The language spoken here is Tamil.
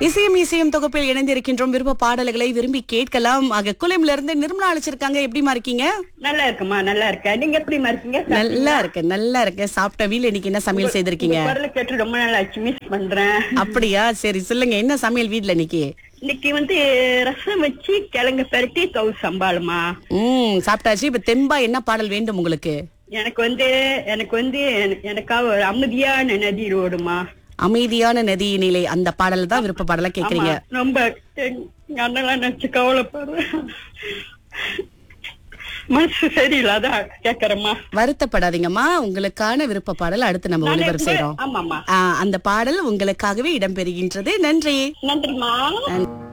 இசையும் இசையும் தொகுப்பில் இணைந்திருக்கின்றோம் விருப்ப பாடல்களை விரும்பி கேட்கலாம் ஆக குலைம்ல இருந்து நிர்மலா அழைச்சிருக்காங்க எப்படிமா இருக்கீங்க நல்லா இருக்குமா நல்லா இருக்கேன் நீங்க எப்படிமா இருக்கீங்க நல்லா இருக்கு நல்லா இருக்கு சாப்பிட்ட வீல இன்னைக்கு என்ன சமையல் செய்திருக்கீங்க உங்க குரலை கேட்டு ரொம்ப நாள் ஆச்சு மிஸ் பண்றேன் அப்படியா சரி சொல்லுங்க என்ன சமையல் வீட்ல இன்னைக்கு இன்னைக்கு வந்து ரசம் வச்சு கிழங்கு பரட்டி கவு சம்பாளுமா ம் சாப்பிட்டாச்சு இப்ப தெம்பா என்ன பாடல் வேண்டும் உங்களுக்கு எனக்கு வந்து எனக்கு வந்து எனக்கு- எனக்காக ஒரு அமைதியான நதி ரோடுமா அமைதியான நதியினிலே அந்த பாடல் தான் விருப்ப பாடலா கேக்குறீங்க ஆமா, ரொம்ப எங்க அண்ணெல்லாம் நினைச்சு கவலைப்படுறேன் மனசு சரியில்லை அதான் கேக்குறேம்மா வருத்தப்படாதீங்கம்மா உங்களுக்கான விருப்ப பாடல் அடுத்து நம்ம நானே ஒளிபரப்பு கூட- செய்றோம் ஆமாமா ஆ, அந்த பாடல் உங்களுக்காகவே இடம்பெறுகின்றது நன்றி நன்றிமா நன்றி.